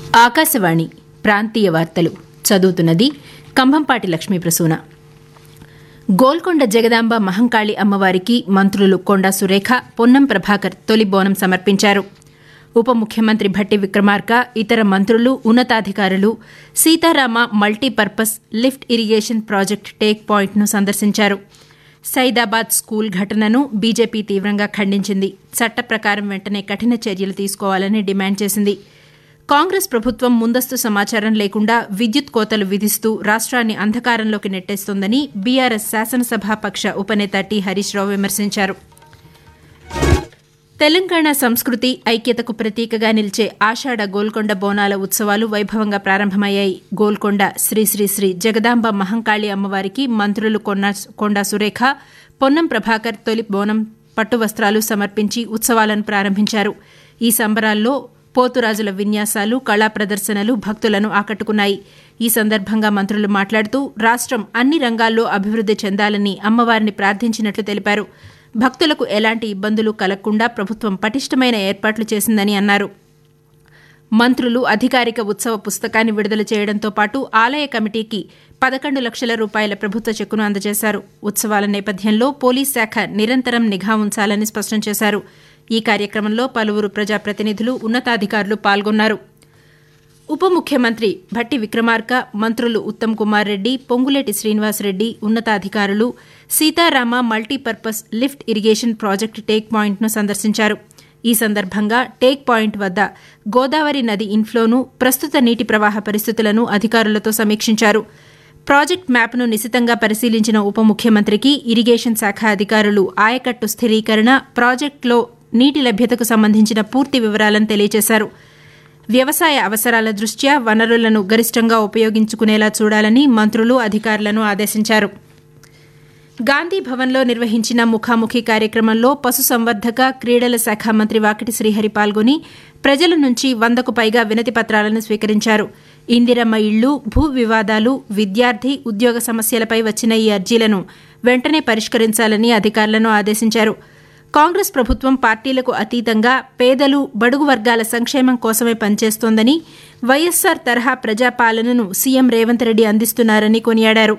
ఆకాశవాణి ప్రాంతీయ వార్తలు చదువుతున్నది కంభంపాటి లక్ష్మీ ప్రసూన గోల్కొండ జగదాంబ మహంకాళి అమ్మవారికి మంత్రులు కొండా సురేఖ పొన్నం ప్రభాకర్ తొలి బోనం సమర్పించారు ఉప ముఖ్యమంత్రి భట్టి విక్రమార్క ఇతర మంత్రులు ఉన్నతాధికారులు Sitarama multipurpose lift irrigation project take పాయింట్ను సందర్శించారు సైదాబాద్ స్కూల్ ఘటనను బీజేపీ తీవ్రంగా ఖండించింది చట్ట ప్రకారం వెంటనే కఠిన చర్యలు తీసుకోవాలని డిమాండ్ చేసింది కాంగ్రెస్ ప్రభుత్వం ముందస్తు సమాచారం లేకుండా విద్యుత్ కోతలు విధిస్తూ రాష్ట్రాన్ని అంధకారంలోకి నెట్టేస్తోందని బీఆర్ఎస్ శాసనసభాపక్ష ఉపనేత టి హరీష్ రావు విమర్శించారు తెలంగాణ సంస్కృతి ఐక్యతకు ప్రతీకగా నిలిచే ఆషాఢ గోల్కొండ బోనాల ఉత్సవాలు వైభవంగా ప్రారంభమయ్యాయి గోల్కొండ శ్రీ శ్రీ శ్రీ జగదాంబ మహంకాళి అమ్మవారికి మంత్రులు కొండా సురేఖ పొన్నం ప్రభాకర్ తొలి బోనం పట్టు వస్త్రాలు సమర్పించి ఉత్సవాలను ప్రారంభించారు ఈ సంబరాల్లో పోతురాజుల విన్యాసాలు కళా ప్రదర్శనలు భక్తులను ఆకట్టుకున్నాయి ఈ సందర్భంగా మంత్రులు మాట్లాడుతూ రాష్టం అన్ని రంగాల్లో అభివృద్ది చెందాలని అమ్మవారిని ప్రార్థించినట్లు తెలిపారు భక్తులకు ఎలాంటి ఇబ్బందులు కలగకుండా ప్రభుత్వం పటిష్టమైన ఏర్పాట్లు చేసిందని అన్నారు మంత్రులు అధికారిక ఉత్సవ పుస్తకాన్ని విడుదల చేయడంతో పాటు ఆలయ కమిటీకి పదకొండు లక్షల రూపాయల ప్రభుత్వ చెక్కును అందజేశారు ఉత్సవాల నేపథ్యంలో పోలీస్ శాఖ నిరంతరం నిఘా ఉంచాలని స్పష్టం చేశారు ఈ కార్యక్రమంలో పలువురు ప్రజాప్రతినిధులు ఉన్నతాధికారులు పాల్గొన్నారు ఉప ముఖ్యమంత్రి భట్టి విక్రమార్క మంత్రులు ఉత్తమ్ కుమార్ రెడ్డి పొంగులేటి శ్రీనివాసరెడ్డి ఉన్నతాధికారులు Sitarama multipurpose lift irrigation project take పాయింట్ను సందర్శించారు ఈ సందర్భంగా టేక్ పాయింట్ వద్ద గోదావరి నది ఇన్ఫ్లోను ప్రస్తుత నీటి ప్రవాహ పరిస్థితులను అధికారులతో సమీక్షించారు ప్రాజెక్ట్ మ్యాప్ను నిశితంగా పరిశీలించిన ఉప ముఖ్యమంత్రికి ఇరిగేషన్ శాఖ అధికారులు ఆయకట్టు స్థిరీకరణ ప్రాజెక్టులో నీటి లభ్యతకు సంబంధించిన పూర్తి వివరాలను తెలియజేశారు వ్యవసాయ అవసరాల దృష్ట్యా వనరులను గరిష్టంగా ఉపయోగించుకునేలా చూడాలని మంత్రులు అధికారులను ఆదేశించారు గాంధీ భవన్లో నిర్వహించిన ముఖాముఖి కార్యక్రమంలో పశుసంవర్ధక క్రీడల శాఖ మంత్రి వాకిటి శ్రీహరి పాల్గొని ప్రజల నుంచి వందకు పైగా వినతి పత్రాలను స్వీకరించారు ఇందిరమ్మ ఇళ్లు భూ వివాదాలు విద్యార్థి ఉద్యోగ సమస్యలపై వచ్చిన ఈ అర్జీలను వెంటనే పరిష్కరించాలని అధికారులను ఆదేశించారు కాంగ్రెస్ ప్రభుత్వం పార్టీలకు అతీతంగా పేదలు బడుగు వర్గాల సంక్షేమం కోసమే పనిచేస్తోందని వైఎస్సార్ తరహా ప్రజాపాలనను సీఎం రేవంత్ రెడ్డి అందిస్తున్నారని కొనియాడారు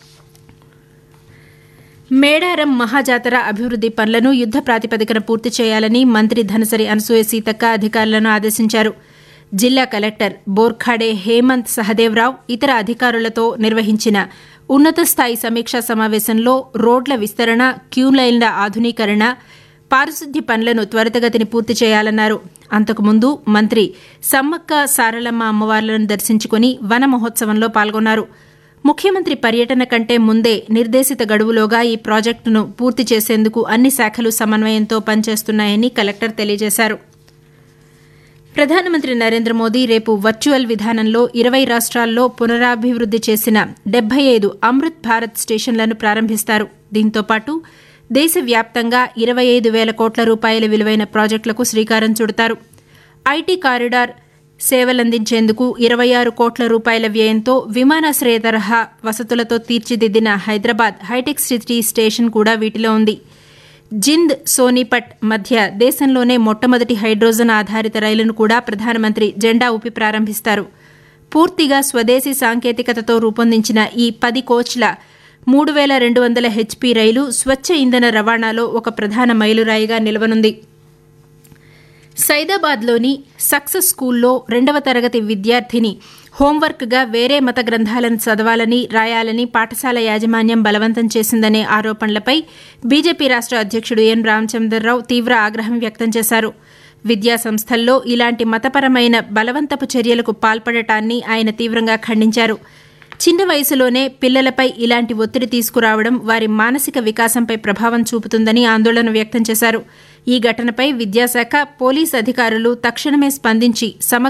మేడారం మహాజాతర అభివృద్ది పనులను యుద్ద ప్రాతిపదికన పూర్తి చేయాలని మంత్రి ధనసరి అనసూయ సీతక్క అధికారులను ఆదేశించారు జిల్లా కలెక్టర్ బోర్ఖాడే హేమంత్ సహదేవరావు ఇతర అధికారులతో నిర్వహించిన ఉన్నత స్థాయి సమీక్షా సమావేశంలో రోడ్ల విస్తరణ క్యూలైన్ల ఆధునీకరణ పారిశుద్ధ్య పనులను త్వరితగతిని పూర్తి చేయాలన్నారు అంతకుముందు మంత్రి సమ్మక్క సారలమ్మ అమ్మవార్లను దర్శించుకుని వన మహోత్సవంలో పాల్గొన్నారు ముఖ్యమంత్రి పర్యటన కంటే ముందే నిర్దేశిత గడువులోగా ఈ ప్రాజెక్టును పూర్తి చేసేందుకు అన్ని శాఖలు సమన్వయంతో పనిచేస్తున్నాయని కలెక్టర్ తెలియజేశారు ప్రధానమంత్రి నరేంద్ర మోదీ రేపు వర్చువల్ విధానంలో ఇరవై రాష్ట్రాల్లో పునరాభివృద్ది చేసిన డెబ్బై ఐదు అమృత్ భారత్ స్టేషన్లను ప్రారంభిస్తారు దీంతో పాటు దేశవ్యాప్తంగా ఇరవై ఐదు వేల కోట్ల రూపాయల విలువైన ప్రాజెక్టులకు శ్రీకారం చుడతారు ఐటీ కారిడార్ సేవలందించేందుకు ఇరవై ఆరు కోట్ల రూపాయల వ్యయంతో విమానాశ్రయ తరహా వసతులతో తీర్చిదిద్దిన హైదరాబాద్ హైటెక్ సిటీ స్టేషన్ కూడా వీటిలో ఉంది జింద్ సోనీపట్ మధ్య దేశంలోనే మొట్టమొదటి హైడ్రోజన్ ఆధారిత రైలును కూడా ప్రధానమంత్రి జెండా ఊపి ప్రారంభిస్తారు పూర్తిగా స్వదేశీ సాంకేతికతతో రూపొందించిన ఈ పది కోచ్ల మూడు వేల రెండు వందల హెచ్పీ రైలు స్వచ్ఛ ఇంధన రవాణాలో ఒక ప్రధాన మైలురాయిగా నిలవనుంది సైదాబాద్లోని సక్సెస్ స్కూల్లో రెండవ తరగతి విద్యార్థిని హోంవర్క్గా వేరే మత గ్రంథాలను చదవాలని రాయాలని పాఠశాల యాజమాన్యం బలవంతం చేసిందనే ఆరోపణలపై బీజేపీ రాష్ట్ర అధ్యక్షుడు ఎన్ రామచంద్రరావు తీవ్ర ఆగ్రహం వ్యక్తం చేశారు విద్యా సంస్థల్లో ఇలాంటి మతపరమైన బలవంతపు చర్యలకు పాల్పడటాన్ని ఆయన తీవ్రంగా ఖండించారు చిన్న వయసులోనే పిల్లలపై ఇలాంటి ఒత్తిడి తీసుకురావడం వారి మానసిక వికాసంపై ప్రభావం చూపుతుందని ఆందోళన వ్యక్తం చేశారు ఈ ఘటనపై విద్యాశాఖ పోలీస్ అధికారులు తక్షణమే స్పందించి సమగ్ర